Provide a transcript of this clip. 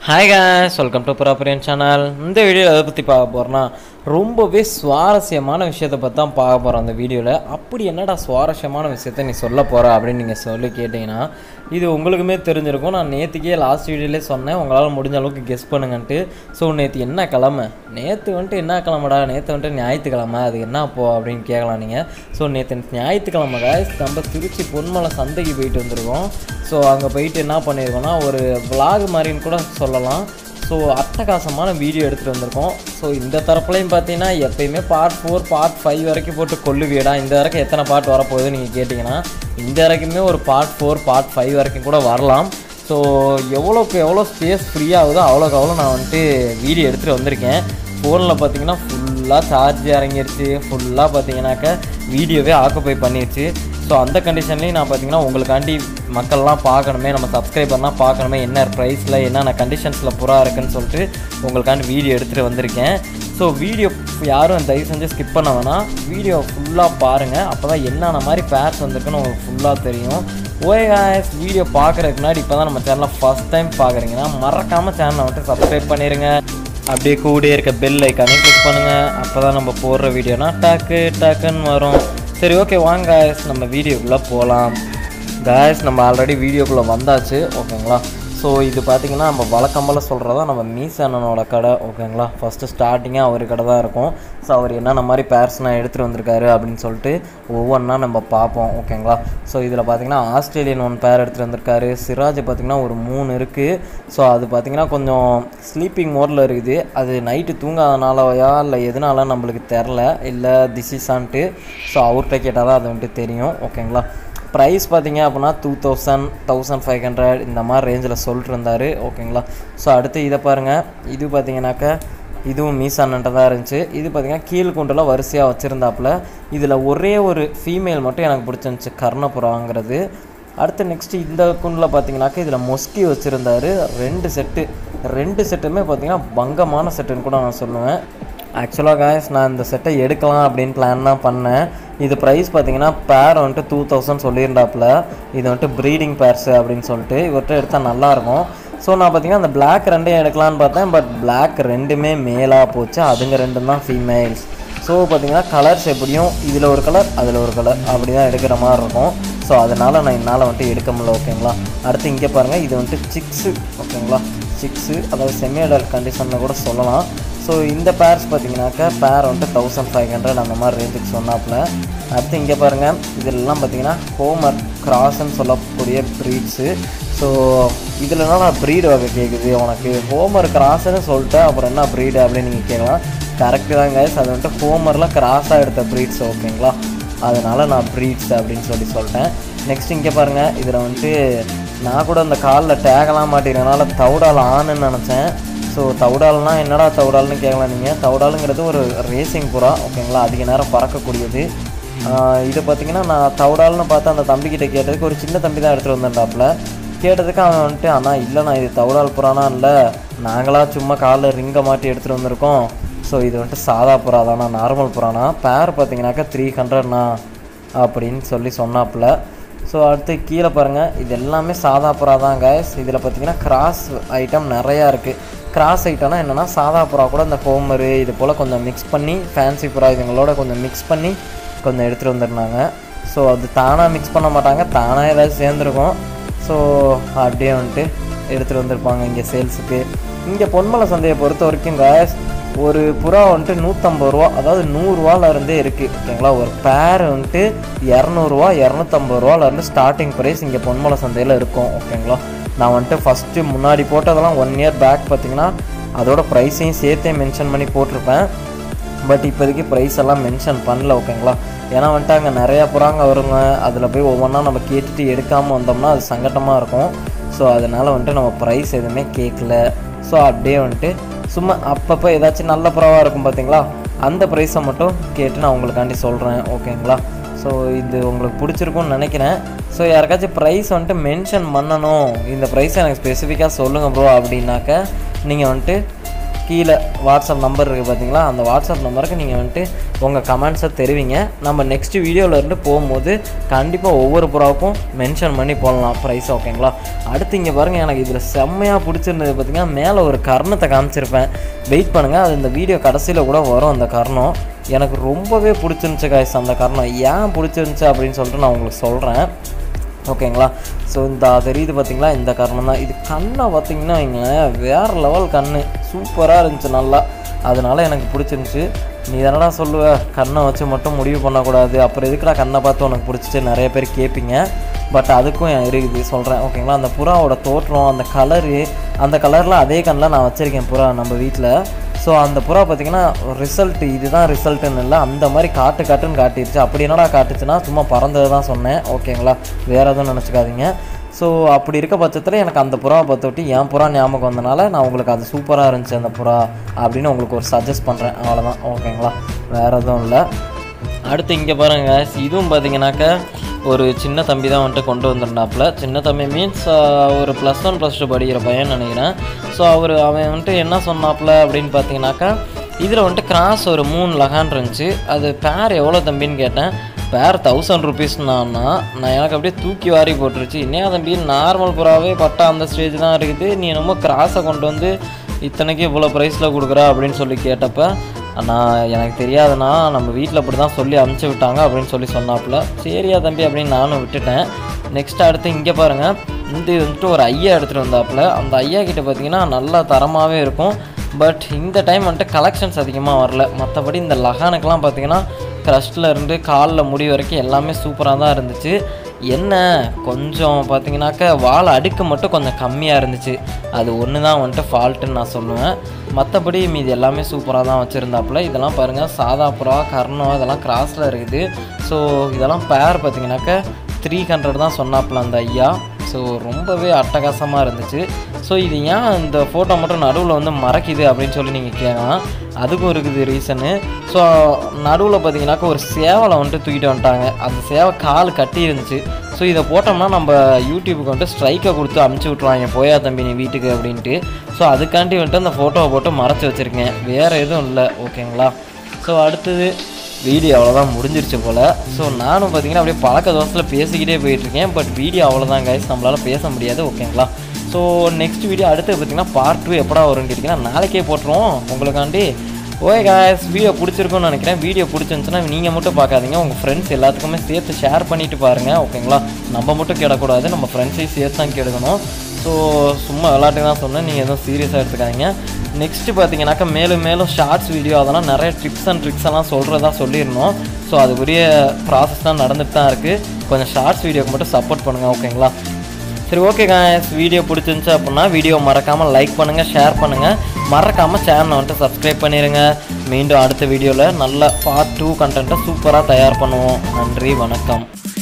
hi guys welcome to ப்ராப்பரியன் channel இந்த video எதை பற்றி பார்க்க போகிறோன்னா ரொம்பவே சுவாரஸ்யமான விஷயத்தை பற்றி தான் பார்க்க போகிறோம் அந்த வீடியோவில் அப்படி என்னடா சுவாரஸ்யமான விஷயத்த நீ சொல்ல போகிற அப்படின்னு நீங்கள் சொல்லி கேட்டிங்கன்னா இது உங்களுக்குமே தெரிஞ்சிருக்கும் நான் நேற்றுக்கே லாஸ்ட் வீடியோலே சொன்னேன் உங்களால் முடிஞ்ச அளவுக்கு கெஸ் பண்ணுங்கன்ட்டு ஸோ நேற்று என்ன கிழமை நேற்று வந்துட்டு என்ன கிழமைடா நேற்று வந்துட்டு ஞாயிற்றுக்கிழமை அது என்ன போ அப்படின்னு கேட்கலாம் நீங்கள் ஸோ நேற்று ஞாயிற்றுக்கிழமை guys நம்ம திருச்சி பொன்மலை சந்தைக்கு போயிட்டு வந்திருக்கோம் ஸோ அங்கே போயிட்டு என்ன பண்ணியிருக்கோம்னா ஒரு vlog மாதிரின்னு கூட சொல்லலாம் ஸோ அட்டகாசமான வீடியோ எடுத்துகிட்டு வந்திருக்கோம் ஸோ இந்த தரப்புலையும் பார்த்தீங்கன்னா எப்பயுமே பார்ட் ஃபோர் பார்ட் ஃபைவ் வரைக்கும் போட்டு கொல்லு வீடா இந்த வரைக்கும் எத்தனை பார்ட் வரப்போகுது நீங்கள் கேட்டிங்கன்னா இந்த வரைக்குமே ஒரு பார்ட் ஃபோர் பார்ட் ஃபைவ் வரைக்கும் கூட வரலாம் ஸோ எவ்வளோக்கு எவ்வளோ ஸ்பேஸ் ஃப்ரீயாகுதோ அவ்வளோக்கு அவ்வளோ நான் வந்துட்டு வீடியோ எடுத்துகிட்டு வந்திருக்கேன் ஃபோனில் பார்த்தீங்கன்னா ஃபுல்லாக சார்ஜ் இறங்கிருச்சு ஃபுல்லாக பார்த்தீங்கன்னாக்க வீடியோவே ஆக்குப்பை பண்ணிடுச்சு ஸோ அந்த கண்டிஷன்லேயும் நான் பார்த்தீங்கன்னா உங்களுக்காண்டி மக்கள்லாம் பார்க்கணுமே நம்ம சப்ஸ்கிரைபர்லாம் பார்க்கணுமே என்ன ப்ரைஸில் என்னென்ன கண்டிஷன்ஸில் புறா இருக்குன்னு சொல்லிட்டு உங்களுக்காண்டி வீடியோ எடுத்துகிட்டு வந்திருக்கேன் ஸோ வீடியோ யாரும் தயவு செஞ்சு ஸ்கிப் பண்ண வேணாம் வீடியோ ஃபுல்லாக பாருங்கள் அப்போ தான் என்னென்ன மாதிரி பேர்ஸ் வந்திருக்குன்னு உங்களுக்கு ஃபுல்லாக தெரியும் ஓய் guys வீடியோ பார்க்குறதுக்கு முன்னாடி இப்போ தான் நம்ம சேனலை ஃபஸ்ட் டைம் பார்க்குறீங்கன்னா மறக்காமல் சேனலை வந்துட்டு சப்ஸ்கிரைப் பண்ணிடுங்க அப்படியே கூடயே இருக்க பெல் ஐக்கானே கிளிக் பண்ணுங்கள் அப்போ தான் நம்ம போடுற வீடியோனா டக்கு டக்குன்னு வரும் சரி ஓகே வாங்க guys நம்ம வீடியோக்குள்ளே போகலாம் guys நம்ம ஆல்ரெடி வீடியோக்குள்ளே வந்தாச்சு ஓகேங்களா ஸோ இது பார்த்தீங்கன்னா நம்ம வழக்கம்போல் சொல்கிறதா நம்ம மீஸ் அண்ணனோட கடை ஓகேங்களா ஃபஸ்ட்டு ஸ்டார்டிங்காக அவர் கடை தான் இருக்கும் ஸோ அவர் என்னென்ன மாதிரி பேர்ஸ்லாம் எடுத்துகிட்டு வந்திருக்காரு அப்படின்னு சொல்லிட்டு ஒவ்வொன்றா நம்ம பார்ப்போம் ஓகேங்களா ஸோ இதில் பார்த்தீங்கன்னா ஆஸ்திரேலியன் ஒன் பேர் எடுத்துகிட்டு வந்திருக்காரு சிராஜ் பார்த்தீங்கன்னா ஒரு மூணு இருக்குது ஸோ அது பார்த்தீங்கன்னா கொஞ்சம் ஸ்லீப்பிங் மோடில் இருக்குது அது நைட்டு தூங்காதனாலயா இல்லை எதனால நம்மளுக்கு தெரில இல்லை திசிசான்ட்டு ஸோ அவர்கிட்ட கேட்டால் தான் அது வந்துட்டு தெரியும் ஓகேங்களா ப்ரைஸ் பார்த்தீங்க அப்படின்னா two thousand thousand five hundred இந்த மாதிரி ரேஞ்சில் சொல்லிட்டு இருந்தார் ஓகேங்களா ஸோ அடுத்து இதை பாருங்கள் இது பார்த்தீங்கன்னாக்கா இதுவும் மீசான்ட்ட தான் இருந்துச்சு இது பார்த்தீங்கன்னா கீழ்குண்டில் வரிசையாக வச்சுருந்தாப்புல இதில் ஒரே ஒரு ஃபீமேல் மட்டும் எனக்கு பிடிச்சிருந்துச்சு கர்ணபுராங்கிறது அடுத்து நெக்ஸ்ட்டு இந்த குண்டில் பார்த்தீங்கன்னாக்கா இதில் மொஸ்கி வச்சுருந்தாரு ரெண்டு செட்டு ரெண்டு செட்டுமே பார்த்தீங்கன்னா பங்கமான செட்டுன்னு கூட நான் சொல்லுவேன் ஆக்சுவலாக காய்ஸ் நான் இந்த செட்டை எடுக்கலாம் அப்படின்னு பிளான் தான் பண்ணேன் இது ப்ரைஸ் பார்த்தீங்கன்னா பேர் வந்துட்டு டூ தௌசண்ட் சொல்லியிருந்தாப்புல இது வந்துட்டு ப்ரீடிங் பேர்ஸு அப்படின்னு சொல்லிட்டு இவர்கிட்ட எடுத்தால் நல்லாயிருக்கும் ஸோ நான் பார்த்தீங்கன்னா அந்த பிளாக் ரெண்டையும் எடுக்கலான்னு பார்த்தேன் பட் பிளாக் ரெண்டுமே மேலாக போச்சு அதுங்க ரெண்டும் தான் ஃபீமேல்ஸ் ஸோ பார்த்தீங்கன்னா கலர்ஸ் எப்படியும் இதில் ஒரு கலர் அதில் ஒரு கலர் அப்படி தான் எடுக்கிற மாதிரி இருக்கும் ஸோ அதனால் நான் என்னால் வந்துட்டு எடுக்க முடியல ஓகேங்களா அடுத்து இங்கே பாருங்கள் இது வந்துட்டு சிக்ஸு ஓகேங்களா சிக்ஸு அதாவது செமி அடல்ட் கண்டிஷனில் கூட சொல்லலாம் ஸோ இந்த பேர்ஸ் பார்த்தீங்கன்னாக்கா பேர் வந்துட்டு தௌசண்ட் ஃபைவ் ஹண்ட்ரட் அந்த மாதிரி ரேஞ்சுக்கு சொன்னாப்புல அடுத்து இங்கே பாருங்கள் இதெல்லாம் பார்த்தீங்கன்னா ஹோமர் கிராஸ்ன்னு சொல்லக்கூடிய ப்ரீட்ஸு ஸோ இதில் என்ன ப்ரீடு வகை கேட்குது உனக்கு ஹோமர் கிராஸ்ன்னு சொல்லிட்டு அப்புறம் என்ன ப்ரீடு அப்படின்னு நீங்கள் கேட்கலாம் கரெக்டு தான் கைஸ் அது வந்துட்டு ஹோமரில் கிராஸாக எடுத்த ப்ரீட்ஸ் ஓகேங்களா அதனால் நான் ப்ரீட்ஸ் அப்படின்னு சொல்லி சொல்லிட்டேன் நெக்ஸ்ட் இங்கே பாருங்கள் இதில் வந்துட்டு நான் கூட அந்த காலில் டேகலாம் மாட்டேங்கிறனால தவுடால் ஆணுன்னு நினச்சேன் ஸோ தவுடால்னா என்னடா தவுடால்னு கேட்கலாம் நீங்கள் தவுடாலுங்கிறது ஒரு ரேசிங் புறா ஓகேங்களா அதிக நேரம் பறக்கக்கூடியது ஆஹ் இது பார்த்தீங்கன்னா நான் தவுடால்னு பார்த்து அந்த தம்பிக்கிட்ட கேட்டதுக்கு ஒரு சின்ன தம்பி தான் எடுத்துகிட்டு வந்திருந்தாப்புல கேட்டதுக்கு அவன் வந்துட்டு அண்ணா இல்லைண்ணா இது தவுடால் புறானா இல்லை நாங்களாக சும்மா காலில் ரிங்கை மாட்டி எடுத்துகிட்டு வந்திருக்கோம் ஸோ இது வந்துட்டு சாதா புறா தானா நார்மல் புறானா பேர் பார்த்தீங்கன்னாக்கா த்ரீ ஹண்ட்ரட்ண்ணா அப்படின்னு சொல்லி சொன்னாப்புல ஸோ அடுத்து கீழே பாருங்கள் இது எல்லாமே சாதா புறா தான் கைஸ் இதில் பார்த்தீங்கன்னா கிராஸ் ஐட்டம் நிறையா இருக்குது கிராஸ் ஐட்டம்னா என்னென்னா சாதா புறா கூட இந்த ஹோமரு இது போல் கொஞ்சம் மிக்ஸ் பண்ணி ஃபேன்சி புறா இதுங்களோட கொஞ்சம் மிக்ஸ் பண்ணி கொஞ்சம் எடுத்துகிட்டு வந்துருந்தாங்க ஸோ அது தானாக மிக்ஸ் பண்ண மாட்டாங்க தானாக ஏதாவது சேர்ந்துருக்கும் ஸோ அப்படியே வந்துட்டு எடுத்துகிட்டு வந்திருப்பாங்க இங்கே சேல்ஸுக்கு இங்கே பொன்மலை சந்தையை பொறுத்த வரைக்கும் guys ஒரு புறா வந்துட்டு நூற்றம்பது ரூபா அதாவது நூறுரூவால இருந்தே இருக்குது ஓகேங்களா ஒரு பேர் வந்துட்டு இரநூறுவா இரநூத்தம்பது ரூபாலேருந்து ஸ்டார்டிங் ப்ரைஸ் இங்கே பொன்மலை சந்தையில் இருக்கும் ஓகேங்களா நான் வந்துட்டு ஃபஸ்ட்டு முன்னாடி போட்டதெல்லாம் ஒன் இயர் பேக் பார்த்தீங்கன்னா அதோட ப்ரைஸையும் சேர்த்தே மென்ஷன் பண்ணி போட்டிருப்பேன் பட் இப்போதைக்கு ப்ரைஸ் எல்லாம் மென்ஷன் பண்ணல ஓகேங்களா ஏன்னா வந்துட்டு அங்கே நிறையா புறாங்க வருங்க அதில் போய் ஒவ்வொன்றா நம்ம கேட்டுட்டு எடுக்காமல் வந்தோம்னா அது சங்கட்டமாக இருக்கும் ஸோ அதனால் வந்துட்டு நம்ம ப்ரைஸ் எதுவுமே கேட்கல ஸோ அப்படியே வந்துட்டு சும்மா அப்பப்போ ஏதாச்சும் நல்ல புறாவாக இருக்கும் பார்த்தீங்களா அந்த ப்ரைஸை மட்டும் கேட்டு நான் உங்களுக்காண்டி சொல்கிறேன் ஓகேங்களா ஸோ இது உங்களுக்கு பிடிச்சிருக்கும்னு நினைக்கிறேன் ஸோ யாருக்காச்சும் ப்ரைஸ் வந்துட்டு மென்ஷன் பண்ணணும் இந்த ப்ரைஸை எனக்கு ஸ்பெசிஃபிக்காக சொல்லுங்கள் ப்ரோ அப்படின்னாக்க நீங்கள் வந்துட்டு கீழே வாட்ஸ்அப் நம்பர் இருக்குது பார்த்தீங்களா அந்த வாட்ஸ்அப் நம்பருக்கு நீங்கள் வந்துட்டு உங்கள் கமெண்ட்ஸை தெரிவிங்க நம்ம நெக்ஸ்ட் வீடியோவிலேருந்து போகும்போது கண்டிப்பாக ஒவ்வொரு புறாவுக்கும் மென்ஷன் பண்ணி போடலாம் ப்ரைஸ் ஓகேங்களா அடுத்து இங்கே பாருங்கள் எனக்கு இதில் செம்மையாக பிடிச்சிருந்தது பார்த்தீங்கன்னா மேலே ஒரு கர்ணத்தை காமிச்சிருப்பேன் வெயிட் பண்ணுங்கள் அது இந்த வீடியோ கடைசியில் கூட வரும் அந்த கர்ணம் எனக்கு ரொம்பவே பிடிச்சிருந்துச்சு காய்ஸ் அந்த கர்ணம் ஏன் பிடிச்சிருந்துச்சு அப்படின்னு சொல்லிட்டு நான் உங்களுக்கு சொல்கிறேன் ஓகேங்களா ஸோ இந்த தெரியுது பார்த்தீங்களா இந்த கர்ணம் தான் இது கண்ணை பார்த்தீங்கன்னா வைங்களேன் வேறு லெவல் கண் சூப்பராக இருந்துச்சு நல்லா அதனால எனக்கு பிடிச்சிருந்துச்சு நீ தானடா சொல்லுவ கண்ணை வச்சு மட்டும் முடிவு பண்ணக்கூடாது அப்புறம் எதுக்குடா கண்ணை பார்த்து உனக்கு பிடிச்சிச்சு நிறைய பேர் கேட்பீங்க பட் அதுக்கும் என் இருக்குது சொல்கிறேன் ஓகேங்களா அந்த புறாவோட தோற்றம் அந்த கலரு அந்த கலரில் அதே கண்ணில் நான் வச்சுருக்கேன் புறா நம்ம வீட்டில் ஸோ அந்த புறா பார்த்தீங்கன்னா ரிசல்ட் இதுதான் ரிசல்ட்டுன்னு இல்லை அந்த மாதிரி காட்டு காட்டுன்னு காட்டிடுச்சு அப்படி என்னடா காட்டுச்சுன்னா சும்மா பறந்தது தான் சொன்னேன் ஓகேங்களா வேறு எதுவும் நினச்சிக்காதீங்க ஸோ அப்படி இருக்க பட்சத்தில் எனக்கு அந்த புறாவை பார்த்துட்டு என் புறா ஞாபகம் வந்தனால நான் உங்களுக்கு அது சூப்பராக இருந்துச்சு அந்த புறா அப்படின்னு உங்களுக்கு ஒரு சஜஸ்ட் பண்ணுறேன் அவ்வளோதான் ஓகேங்களா வேறு எதுவும் இல்லை அடுத்து இங்கே பாருங்க இதுவும் பார்த்தீங்கன்னாக்கா ஒரு சின்ன தம்பி தான் வந்துட்டு கொண்டு வந்திருந்தாப்புல சின்ன தம்பி மீன்ஸ் ஒரு ப்ளஸ் ஒன் ப்ளஸ் டூ படிக்கிற பையன் நினைக்கிறேன் ஸோ அவர் அவன் வந்துட்டு என்ன சொன்னாப்புல அப்படின்னு பார்த்தீங்கன்னாக்கா இதில் வந்துட்டு கிராஸ் ஒரு மூணு லகான் இருந்துச்சு அது பேர் எவ்வளோ தம்பின்னு கேட்டேன் பேர் தௌசண்ட் ருபீஸ்னா நான் எனக்கு அப்படியே தூக்கி வாரி போட்டுருச்சு என்ன தம்பி நார்மல் புறாவே பட்டா அந்த ஸ்டேஜ் தான் இருக்குது நீ என்னமோ கிராஸை கொண்டு வந்து இத்தனைக்கு இவ்வளோ ப்ரைஸில் கொடுக்குறா அப்படின்னு சொல்லி கேட்டப்ப நான் எனக்கு தெரியாதுண்ணா நம்ம வீட்டில் அப்படி தான் சொல்லி அமுச்சு விட்டாங்க அப்படின்னு சொல்லி சொன்னாப்புல சரியா தம்பி அப்படின்னு நானும் விட்டுட்டேன் நெக்ஸ்ட் அடுத்து இங்கே பாருங்கள் இந்த வந்துட்டு ஒரு ஐயா எடுத்துகிட்டு வந்தாப்புல அந்த ஐயா கிட்ட பார்த்தீங்கன்னா நல்லா தரமாகவே இருக்கும் பட் இந்த டைம் வந்துட்டு கலெக்ஷன்ஸ் அதிகமாக வரல மற்றபடி இந்த லகானுக்கெலாம் பார்த்தீங்கன்னா க்ரஷ்டில் இருந்து காலில் முடி வரைக்கும் எல்லாமே சூப்பராக தான் இருந்துச்சு என்ன கொஞ்சம் பார்த்தீங்கன்னாக்கா வால் அடுக்கு மட்டும் கொஞ்சம் கம்மியாக இருந்துச்சு அது ஒன்று தான் வந்துட்டு ஃபால்ட்டுன்னு நான் சொல்லுவேன் மற்றபடி மீதி எல்லாமே சூப்பராக தான் வச்சுருந்தாப்புல இதெல்லாம் பாருங்கள் சாதா புறா கர்ணம் இதெல்லாம் கிராஸில் இருக்குது ஸோ இதெல்லாம் பேர் பார்த்தீங்கன்னாக்கா த்ரீ ஹண்ட்ரட் தான் சொன்னாப்புல அந்த ஐயா ஸோ ரொம்பவே அட்டகாசமாக இருந்துச்சு ஸோ இது ஏன் இந்த ஃபோட்டோ மட்டும் நடுவில் வந்து மறைக்குது அப்படின்னு சொல்லி நீங்கள் கேட்கலாம் அதுக்கும் இருக்குது ரீசனு ஸோ நடுவில் பார்த்தீங்கன்னாக்கா ஒரு சேவலை வந்துட்டு தூக்கிட்டு வந்துட்டாங்க அந்த சேவை கால் கட்டி இருந்துச்சு ஸோ இதை போட்டோம்னா நம்ம யூடியூபுக்கு வந்துட்டு ஸ்ட்ரைக்கை கொடுத்து அமுச்சு விட்ருவாங்க போயா தம்பி நீ வீட்டுக்கு அப்படின்ட்டு ஸோ அதுக்காண்டி வந்துட்டு அந்த ஃபோட்டோவை போட்டு மறைச்சி வச்சுருக்கேன் வேறு எதுவும் இல்லை ஓகேங்களா ஸோ அடுத்தது வீடியோ அவ்வளோதான் முடிஞ்சிருச்சு போல் ஸோ நானும் பார்த்தீங்கன்னா அப்படியே பழக்க தோசத்தில் பேசிக்கிட்டே போயிட்டுருக்கேன் பட் வீடியோ அவ்வளோதான் கைஸ் நம்மளால் பேச முடியாது ஓகேங்களா ஸோ நெக்ஸ்ட் வீடியோ அடுத்து பார்த்தீங்கன்னா பார்ட் டூ எப்படா வரும்னு கேட்டிங்கன்னா நாளைக்கே போட்டுருவோம் உங்களுக்காண்டி ஓகே காய்ஸ் வீடியோ பிடிச்சிருக்குன்னு நினைக்கிறேன் வீடியோ பிடிச்சிருந்துச்சுன்னா நீங்கள் மட்டும் பார்க்காதீங்க உங்கள் ஃப்ரெண்ட்ஸ் எல்லாத்துக்குமே சேர்த்து ஷேர் பண்ணிட்டு பாருங்கள் ஓகேங்களா நம்ம மட்டும் கிடக்கூடாது நம்ம ஃப்ரெண்ட்ஸையும் சேர்த்து தான் கெடுக்கணும் ஸோ சும்மா விளாட்டுக்கு தான் சொன்னேன் நீங்கள் எதுவும் சீரியஸாக எடுத்துக்காதீங்க நெக்ஸ்ட்டு பார்த்தீங்கன்னாக்கா மேலும் மேலும் ஷார்ட்ஸ் வீடியோ அதெல்லாம் நிறைய டிப்ஸ் அண்ட் ட்ரிக்ஸ் எல்லாம் சொல்கிறதா சொல்லியிருந்தோம் ஸோ அதுக்குரிய ப்ராசஸ் தான் நடந்துட்டு தான் இருக்குது கொஞ்சம் ஷார்ட்ஸ் வீடியோக்கு மட்டும் சப்போர்ட் பண்ணுங்கள் ஓகேங்களா சரி ஓகே காய்ஸ் வீடியோ பிடிச்சிருந்துச்சு அப்படின்னா வீடியோ மறக்காமல் லைக் பண்ணுங்கள் ஷேர் பண்ணுங்கள் மறக்காமல் சேனலை வந்துட்டு சப்ஸ்கிரைப் பண்ணிடுங்க மீண்டும் அடுத்த வீடியோவில் நல்ல பார்ட் டூ கண்டென்ட்டை சூப்பராக தயார் பண்ணுவோம் நன்றி வணக்கம்